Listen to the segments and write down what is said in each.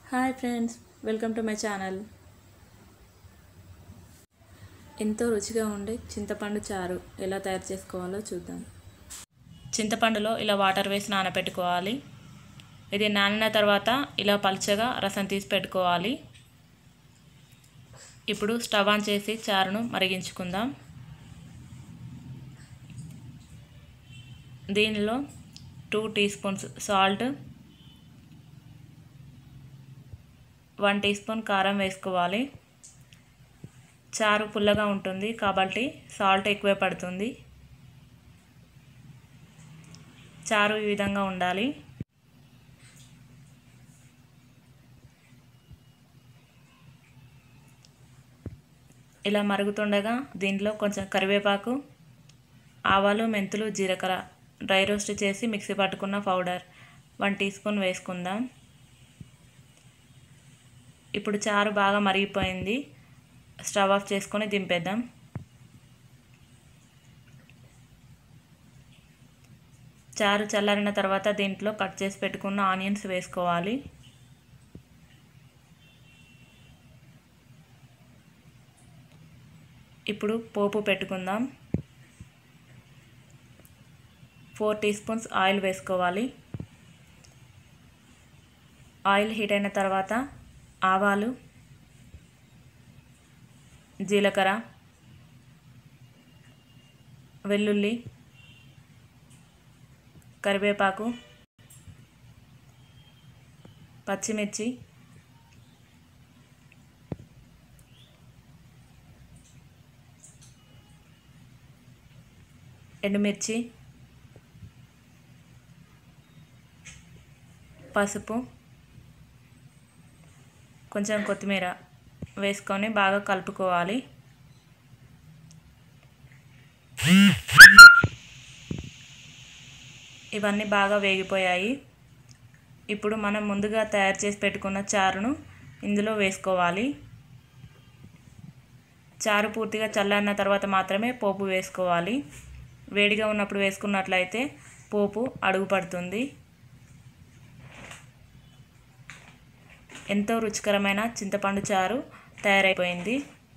hi friends welcome to my channel ఎంతో రుచిగా ఉండే చింతపండు చారు ఎలా తయారు చేసుకోవాలో చూద్దాం చింతపండులో ఇలా వాటర్ వేసి నానబెట్టుకోవాలి ఇది నానిన తర్వాత ఇలా పల్చగా రసం తీసి పెట్టుకోవాలి ఇప్పుడు స్టవ్ ఆన్ చేసి చారును మరిగించుకుందాం దీనిలో two teaspoons salt one teaspoon కారం వేసుకోవాలి చారు పుల్లగా ఉంటుంది కాబట్టి సాల్ట్ ఎక్కువే పడుతుంది చారు ఈ విధంగా ఉండాలి ఇలా మరుగుతుండగా దీంట్లో కొంచెం కరివేపాకు ఆవాలు మెంతులు జీలకర్ర డ్రై రోస్ట్ చేసి మిక్సీ పట్టుకున్న పౌడర్ వన్ టీ స్పూన్ వేసుకుందాం ఇప్పుడు చారు బాగా మరిగిపోయింది స్టవ్ ఆఫ్ చేసుకొని దింపేద్దాం చారు చల్లారిన తర్వాత దీంట్లో కట్ చేసి పెట్టుకున్న ఆనియన్స్ వేసుకోవాలి ఇప్పుడు పోపు పెట్టుకుందాం ఫోర్ టీ స్పూన్స్ ఆయిల్ వేసుకోవాలి ఆయిల్ హీట్ అయిన తర్వాత ఆవాలు జీలకర్ర వెల్లుల్లి కరివేపాకు పచ్చిమిర్చి ఎండుమిర్చి పసుపు కొంచెం కొత్తిమీర వేసుకొని బాగా కలుపుకోవాలి ఇవన్నీ బాగా వేగిపోయాయి ఇప్పుడు మనం ముందుగా తయారు చేసి పెట్టుకున్న చారును ఇందులో వేసుకోవాలి చారు పూర్తిగా చల్లారిన తర్వాత మాత్రమే పోపు వేసుకోవాలి వేడిగా ఉన్నప్పుడు వేసుకున్నట్లయితే పోపు అడుగు పడుతుంది ఎంతో రుచికరమైన చింతపండు చారు తయారైపోయింది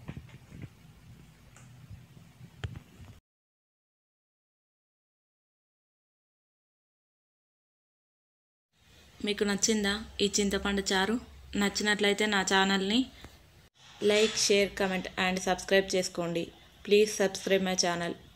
మీకు నచ్చిందా ఈ చింతపండు చారు నచ్చినట్లయితే నా ఛానల్ని like share comment and subscribe చేసుకోండి ప్లీజ్ సబ్స్క్రైబ్ మై ఛానల్